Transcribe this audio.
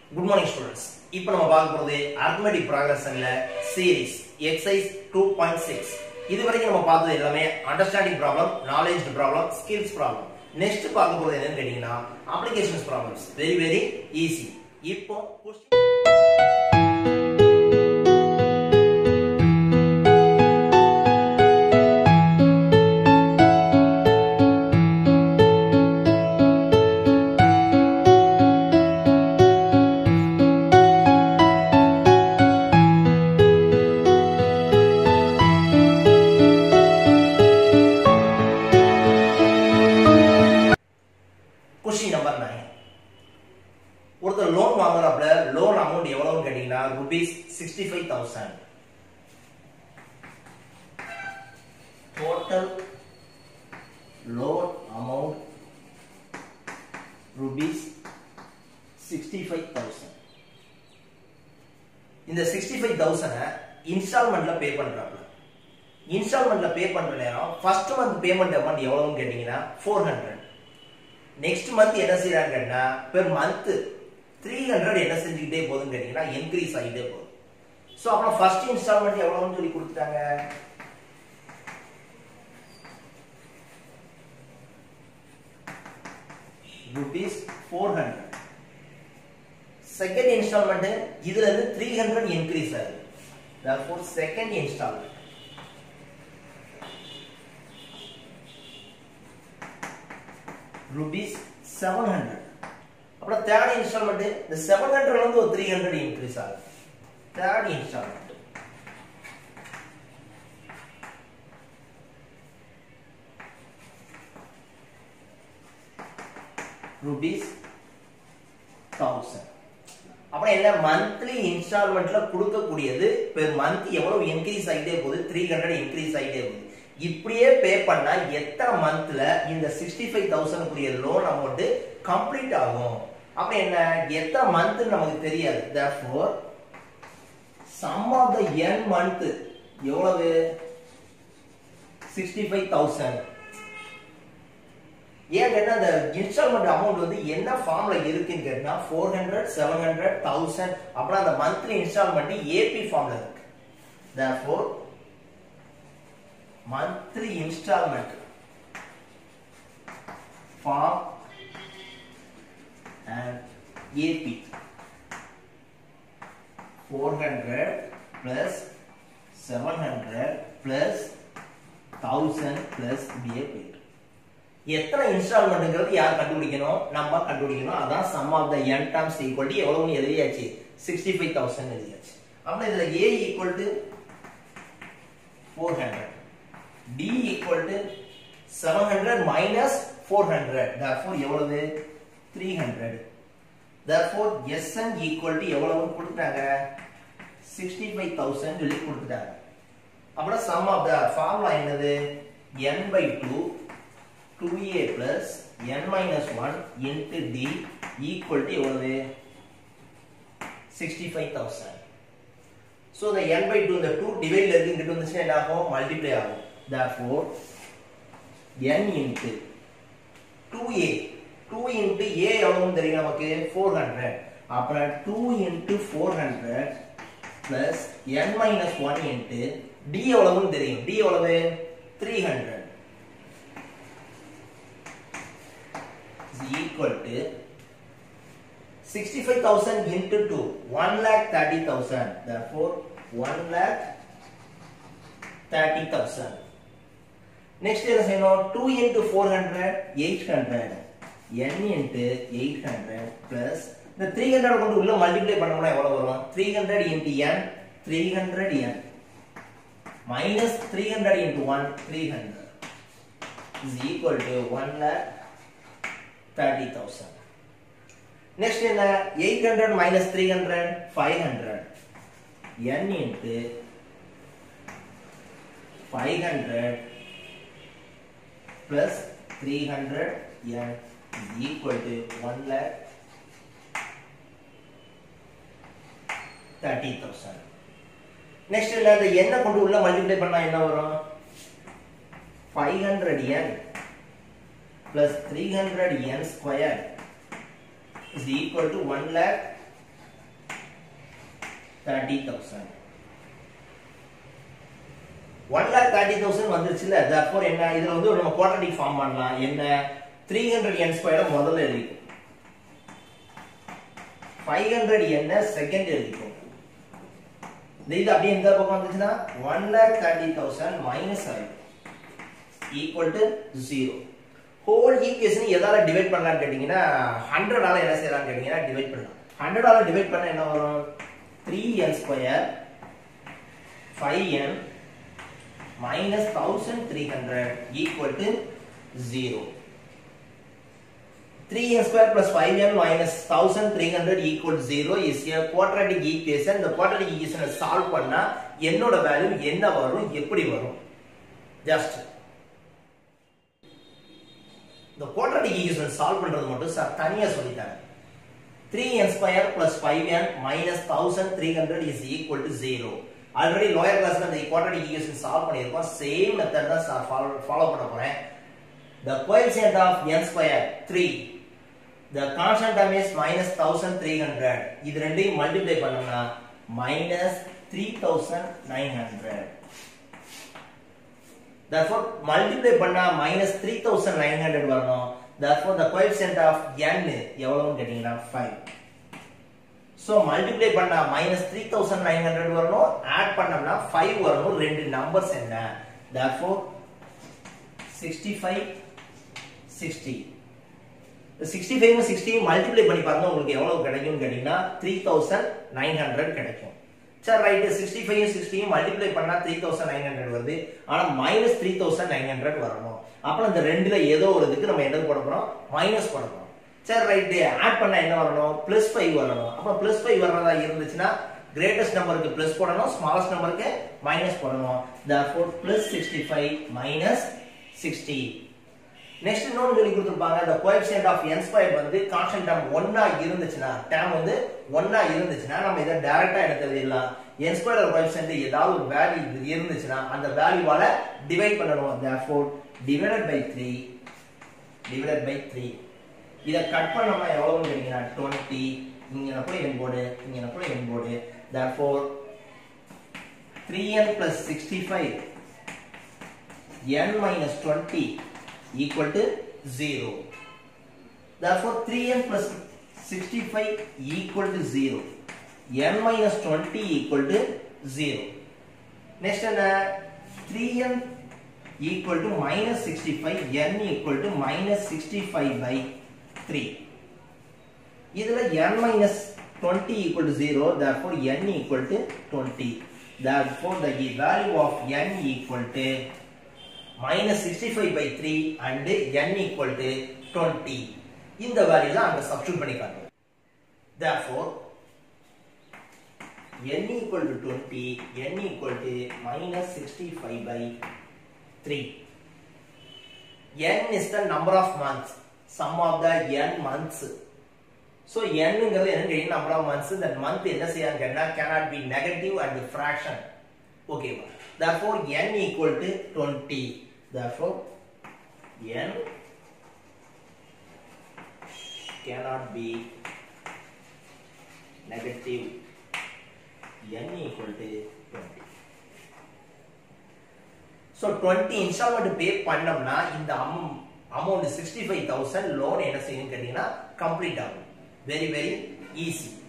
Good morning students இப்போ நம்ம பார்க்க போறது அர்த்தமெட்டிக் ப்ராக்ரஷன்ல series exercise two point six இது வரைக்கும் நம்ம பார்த்தது எல்லாமே understanding problem knowledge problem skills problem next பார்க்க போறது என்னன்னு கேட்டீங்கன்னா applications problems very very easy இப்போ question- கொஸ்டின் நம்பர் நைன் ஒருத்தர் லோன் வாங்குறாப்ல லோன் அமௌண்ட் எவ்வளவுன்னு கேட்டீங்கன்னா rupees sixty five thousand total loan amount rupees sixty five thousand இந்த சிக்ஸ்டி ஃபைவ் தௌசண்ட் இன்ஸ்டால்மெண்ட்ல பே பண்றாப்ல இன்ஸ்டால்மெண்ட்ல பே பண்ற நேரம் ஃபர்ஸ்ட் மந்த் பேமெண்ட் அமௌண்ட் எவ்வளவுன்னு கேட்டீங்கன்னா ஃபோர் ஹண்ட்ரட் நெக்ஸ்ட் மந்த் என்ன செய்யறாங்கன்னா பெர் மந்த் த்ரீ ஹண்ட்ரட் என்ன செஞ்சுக்கிட்டே போகுதுன்னு கேட்டீங்கன்னா இன்க்ரீஸ் ஆகிட்டே போகுது ஸோ அப்புறம் ஃபர்ஸ்ட் இன்ஸ்டால்மெண்ட் எவ்வளவுன்னு சொல்லி கொடுத்துட்டாங்க rupees four hundred second instalment இதுல இருந்து த்ரீ ஹண்ட்ரட் இன்க்ரீஸ் ஆகுது therefore செகண்ட் இன்ஸ்டால்மெண்ட் rupees 700 அப்புறம் தேர்ட் இன்ஸ்டால்மெண்ட் இந்த 700 ல இருந்து ஒரு 300 இன்க்ரீஸ் ஆகுது தேர்ட் இன்ஸ்டால்மெண்ட் rupees 1000 அப்புறம் என்ன மந்த்லி இன்ஸ்டால்மெண்ட்ல கொடுக்கக்கூடியது பெர் மந்த் எவ்வளவு இன்க்ரீஸ் ஆகிட்டே போகுது த்ரீ ஹண்ட்ரட் இன்க்ரீஸ் ஆகிட்டே போகுது இப்படியே பே பண்ணா எத்தனை மந்த்ல இந்த சிக்ஸ்டி ஃபைவ் தௌசண்ட் கூடிய லோன் அமௌண்ட் கம்ப்ளீட் ஆகும் அப்ப என்ன எத்தனை மந்த் நமக்கு தெரியாது therefore sum of the n month எவ்வளவு சிக்ஸ்டி ஃபைவ் தௌசண்ட் ஏன் கேட்டா அந்த இன்ஸ்டால்மெண்ட் அமௌண்ட் வந்து என்ன ஃபார்ம்ல இருக்குன்னு கேட்டா four hundred seven hundred thousand அப்புறம் அந்த மந்த்லி இன்ஸ்டால்மெண்ட் ஏபி ஃபார்ம்ல இருக்கு therefore monthly installment form and AP 400 plus 700 plus 1000 plus BAP எத்தனை இன்ஸ்டால்மெண்ட்ங்கிறது யார் கண்டுபிடிக்கணும் நம்ம கண்டுபிடிக்கணும் அதான் sum of the n terms equal to எவ்வளவுன்னு எழுதியாச்சு சிக்ஸ்டி ஃபைவ் தௌசண்ட் எழுதியாச்சு அப்புறம் இதுல a equal to four hundred D equal to 700 minus 400 therefore எவ்வளவு 300 therefore SN equal to எவ்வளவுன்னு கொடுத்துட்டாங்க 65000 சொல்லி கொடுத்துட்டாங்க அப்புறம் sum of the formula என்னது n by 2 2a plus n minus 1 into d equal to எவ்வளவு 65000 so the n by 2 இந்த 2 டிவைட்ல இருக்கு இங்கிட்டு வந்துச்சுன்னா என்ன ஆகும் மல்டிப்ளை ஆகும் therefore n into 2a 2 into a எவ்வளவுன்னு தெரியும் நமக்கு 400 அப்புறம் 2 into 400 plus n minus 1 into d எவ்வளவுன்னு தெரியும் d எவ்வளவு 300 is equal to 65000 into 2 1 lakh 30000 therefore 1 lakh 30000 next என்ன செய்யணும் 2 into 400 800 n into 800 plus இந்த 300 கொண்டு உள்ள மல்டிப்ளை பண்ணோம்னா எவ்வளவு வரும் 300 into n 300 n minus 300 into 1 300 is equal to 1 lakh 30000 next என்ன 800 minus 300 500 n into 500 plus 300 n is equal to 1 lakh 30,000 next என்ன இந்த n கொண்டு உள்ள மல்டிப்ளை பண்ணா என்ன வரும் 500 n plus 300 n square is equal to 1 lakh thirty thousand one lakh thirty thousand வந்துருச்சுல therefore என்ன இதுல வந்து நம்ம குவாட்ரட்டிக் ஃபார்ம் பண்ணலாம் என்ன த்ரீ ஹண்ட்ரட் என் ஸ்கொயர் முதல்ல எழுதிக்கும் ஃபைவ் ஹண்ட்ரட் என்ன செகண்ட் எழுதிக்கும் இந்த இது அப்படியே இந்த பக்கம் வந்துச்சுன்னா one lakh thirty thousand minus ஆயிடும் equal to zero whole equation எதால டிவைட் பண்ணலாம்னு கேட்டீங்கன்னா ஹண்ட்ரடால என்ன செய்யலாம்னு கேட்டீங்கன்னா டிவைட் பண்ணலாம் ஹண்ட்ரடால டிவைட் பண்ண என்ன வரும் three n square five n minus 1300 equal to 0. 3n square plus 5n minus 1300 equal to 0 is a quadratic equation. இந்த quadratic equation solve பண்ணா என்னோட வேல்யூ என்ன வரும் எப்படி வரும் just இந்த quadratic equation solve பண்றது மட்டும் சார் தனியா சொல்லிட்டாங்க 3n square plus 5n minus 1300 is equal to 0 already lower கிளாஸ்ல அந்த குவாட்ரடிக் ஈக்குவேஷன் சால்வ் பண்ணியிருக்கோம் சேம் மெத்தட் தான் சார் ஃபாலோ ஃபாலோ பண்ண போறேன் the coefficient of n square 3 the constant term is minus 1300 இது ரெண்டையும் மல்டிப்ளை பண்ணோம்னா minus 3900 therefore multiply பண்ணா minus 3900 வரணும் therefore the coefficient of n எவ்வளவுன்னு கேட்டீங்கன்னா 5 சோ மல்டிப்ளை பண்ணா minus three thousand nine hundred வரணும் ஆட் பண்ணோம்னா ஃபைவ் வரணும் ரெண்டு நம்பர்ஸ் என்ன therefore sixty five sixty sixty five sixty multiply பண்ணி பாருங்க உங்களுக்கு எவ்வளவு கிடைக்கும்னு கேட்டீங்கன்னா த்ரீ தௌசண்ட் நைன் ஹண்ட்ரட் கிடைக்கும் சரி ரைட்டு சிக்ஸ்டி ஃபைவ் சிக்ஸ்டியும் மல்டிப்ளை பண்ணா த்ரீ தௌசண்ட் நைன் ஹண்ட்ரட் வருது ஆனா minus three thousand nine hundred வரணும் அப்புறம் இந்த ரெண்டுல ஏதோ ஒரு இதுக்கு நம்ம என்ன போட போறோம் மைனஸ் போட போறோம் சரி ரைட்டு ஆட் பண்ணா என்ன வரணும் பிளஸ் ஃபைவ் வரணும் அப்ப பிளஸ் ஃபைவ் வர்றதா இருந்துச்சுன்னா கிரேட்டஸ்ட் நம்பருக்கு பிளஸ் போடணும் ஸ்மாலஸ்ட் நம்பருக்கு மைனஸ் போடணும் therefore plus 65 minus 60 நெக்ஸ்ட் இன்னொன்னு சொல்லி கொடுத்திருப்பாங்க the coefficient of n squared வந்து கான்ஸ்டன்ட் டேர்ம் 1 ஆ இருந்துச்சுன்னா டேர்ம் வந்து 1 ஆ இருந்துச்சுன்னா நம்ம இத டைரக்டா எடுத்து எழுதிடலாம் n squared ஓட coefficient ஏதாவது ஒரு வேல்யூ இருந்துச்சுன்னா அந்த வேல்யூவால டிவைட் பண்ணணும் therefore divided by 3 divided by 3 இத கட் பண்ணோம்னா எவ்வளவுன்னு கேட்டீங்கன்னா 20 இங்க நான் போய் என் போர்டு இங்க நான் போய் என் board therefore 3n plus 65 n minus 20 equal to 0 therefore 3n plus 65 equal to 0 n minus 20 equal to 0 next என்ன 3n equal to minus 65 n equal to minus 65 by 3 இதுல n minus 20 equal to 0 therefore n equal to 20 therefore the value of n equal to minus 65 by 3 and n equal to 20 இந்த value தான் அங்க substitute பண்ணி காட்டுறோம் therefore n equal to 20 n equal to minus 65 by 3 n is the number of months sum of the n months so n ங்கிறது என்ன கேட்டீங்க number of months that month என்ன செய்யான்னு கேட்டா cannot be negative and fraction okay therefore n equal to 20 therefore n cannot be negative n equal to 20 so 20 instalment pay பண்ணோம்னா இந்த amount sixty five thousand loan என்ன செய்யும் கேட்டீங்கன்னா complete ஆகும் very very easy